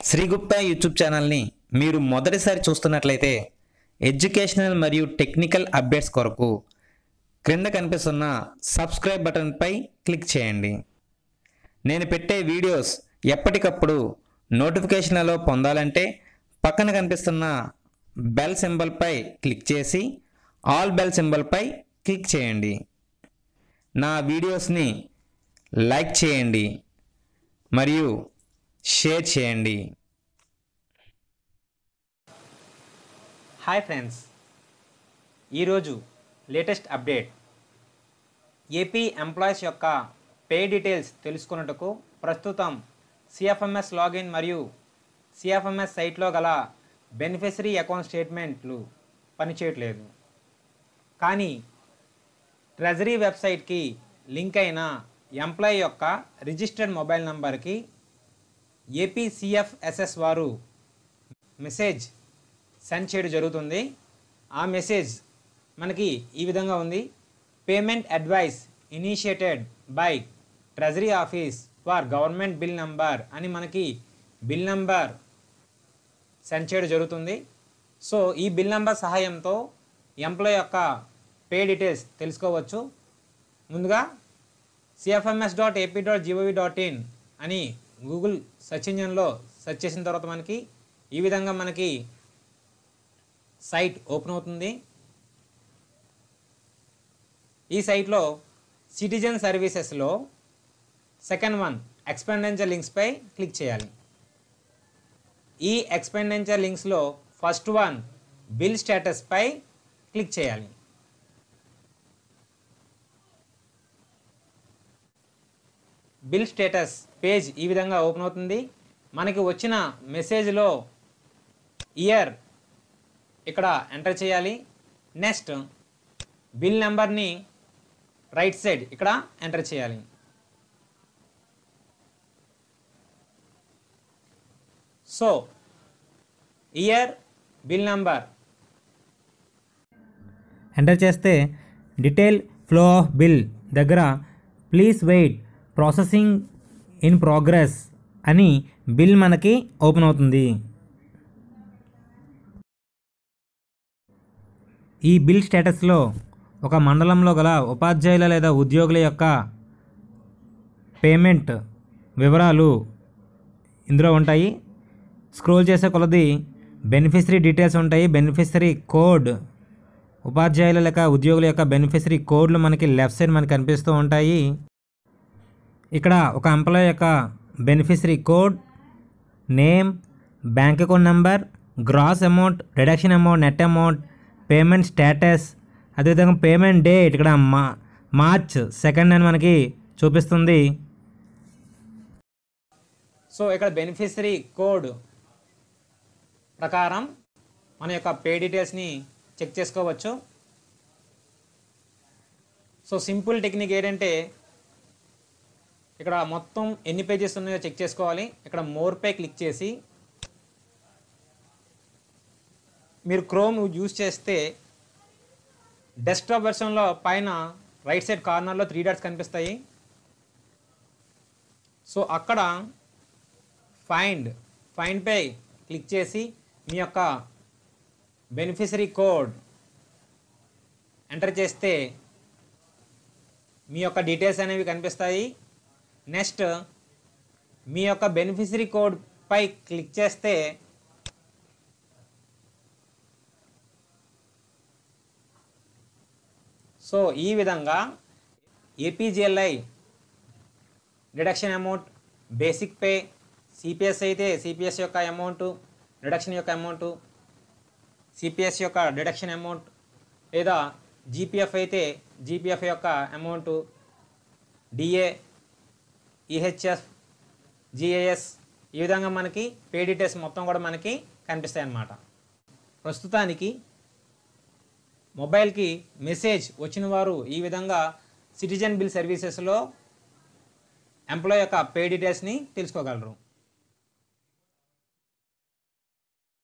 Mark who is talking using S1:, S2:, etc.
S1: శ్రీగుప్తా YouTube ఛానల్ని మీరు మొదటిసారి చూస్తున్నట్లయితే ఎడ్యుకేషనల్ మరియు టెక్నికల్ అప్డేట్స్ కొరకు క్రింద కనిపిస్తున్న సబ్స్క్రైబ్ బటన్పై క్లిక్ చేయండి నేను పెట్టే వీడియోస్ ఎప్పటికప్పుడు నోటిఫికేషన్లలో పొందాలంటే పక్కన కనిపిస్తున్న బెల్ సింబల్పై క్లిక్ చేసి ఆల్ బెల్ సింబల్పై క్లిక్ చేయండి నా వీడియోస్ని లైక్ చేయండి మరియు షేర్ చేయండి
S2: హాయ్ ఫ్రెండ్స్ ఈరోజు లేటెస్ట్ అప్డేట్ ఏపీ ఎంప్లాయీస్ యొక్క పే డీటెయిల్స్ తెలుసుకున్నట్టుకు ప్రస్తుతం సిఎఫ్ఎంఎస్ లాగిన్ మరియు సిఎఫ్ఎంఎస్ సైట్లో గల బెనిఫిషరీ అకౌంట్ స్టేట్మెంట్లు పనిచేయట్లేదు కానీ ట్రెజరీ వెబ్సైట్కి లింక్ అయిన ఎంప్లాయీ యొక్క రిజిస్టర్డ్ మొబైల్ నంబర్కి ఏపీసీఎఫ్ఎస్ఎస్ వారు మెసేజ్ సెండ్ చేయడం జరుగుతుంది ఆ మెసేజ్ మనకి ఈ విధంగా ఉంది payment advice initiated by treasury office for government bill number అని మనకి బిల్ నంబర్ సెండ్ చేయడం జరుగుతుంది సో ఈ బిల్ నంబర్ సహాయంతో ఎంప్లాయ్ యొక్క పే డీటెయిల్స్ తెలుసుకోవచ్చు ముందుగా CFMS dot AP dot GOV dot in అని గూగుల్ సెర్చ్ ఇంజన్లో సెర్చ్ చేసిన తర్వాత మనకి ఈ విధంగా మనకి సైట్ ఓపెన్ అవుతుంది ఈ సైట్లో సిటిజన్ సర్వీసెస్లో సెకండ్ వన్ ఎక్స్పెండెంచర్ లింక్స్పై క్లిక్ చేయాలి ఈ ఎక్స్పెండెంచర్ లింక్స్లో ఫస్ట్ వన్ బిల్ స్టేటస్పై క్లిక్ చేయాలి బిల్ స్టేటస్ పేజ్ ఈ విధంగా ఓపెన్ అవుతుంది మనకి వచ్చిన మెసేజ్లో ఇయర్ ఇక్కడ ఎంటర్ చేయాలి నెక్స్ట్ బిల్ నెంబర్ని రైట్ సైడ్ ఇక్కడ ఎంటర్ చేయాలి so year bill number
S3: enter చేస్తే డీటెయిల్ ఫ్లో ఆఫ్ బిల్ దగ్గర please wait processing in progress అని బిల్ మనకి ఓపెన్ అవుతుంది ఈ బిల్ స్టేటస్లో ఒక మండలంలో గల ఉపాధ్యాయుల లేదా ఉద్యోగుల యొక్క పేమెంట్ వివరాలు ఇందులో ఉంటాయి స్క్రోల్ చేసే కొలది బెనిఫిషరీ డీటెయిల్స్ ఉంటాయి బెనిఫిషరీ కోడ్ ఉపాధ్యాయుల లేక ఉద్యోగుల యొక్క బెనిఫిషరీ కోడ్లు మనకి లెఫ్ట్ సైడ్ మనకి కనిపిస్తూ ఉంటాయి ఇక్కడ ఒక ఎంప్లాయ్ యొక్క beneficiary code name bank account number gross amount deduction amount net amount payment status అదేవిధంగా పేమెంట్ డేట్ ఇక్కడ మా మార్చ్ సెకండ్ అని మనకి చూపిస్తుంది
S2: సో ఇక్కడ బెనిఫిషరీ కోడ్ ప్రకారం మన యొక్క పే డీటెయిల్స్ని చెక్ చేసుకోవచ్చు సో సింపుల్ టెక్నిక్ ఏంటంటే ఇక్కడ మొత్తం ఎన్ని పేజెస్ ఉన్నాయో చెక్ చేసుకోవాలి ఇక్కడ మోర్ పై క్లిక్ చేసి మీరు క్రోమ్ యూజ్ చేస్తే డెస్క్టాప్ వెర్షన్లో పైన రైట్ సైడ్ కార్నర్లో త్రీ డాట్స్ కనిపిస్తాయి సో అక్కడ ఫైండ్ ఫైండ్ పై క్లిక్ చేసి మీ యొక్క బెనిఫిషరీ కోడ్ ఎంటర్ చేస్తే మీ యొక్క డీటెయిల్స్ అనేవి కనిపిస్తాయి నెక్స్ట్ మీ యొక్క బెనిఫిషరీ కోడ్ పై క్లిక్ చేస్తే సో ఈ విధంగా APGLI deduction amount basic pay CPS అయితే సిపిఎస్ యొక్క అమౌంట్ డిడక్షన్ యొక్క అమౌంట్ సిపిఎస్ యొక్క డిడక్షన్ అమౌంట్ లేదా జీపీఎఫ్ అయితే జీపీఎఫ్ యొక్క అమౌంట్ డిఏ ఈహెచ్ఎఫ్ జిఏఎస్ ఈ విధంగా మనకి పే డీటెయిల్స్ మొత్తం కూడా మనకి కనిపిస్తాయి అన్నమాట ప్రస్తుతానికి మొబైల్కి మెసేజ్ వచ్చిన వారు ఈ విధంగా సిటిజన్ బిల్ సర్వీసెస్లో ఎంప్లాయ్ యొక్క పే డీటెయిల్స్ని తెలుసుకోగలరు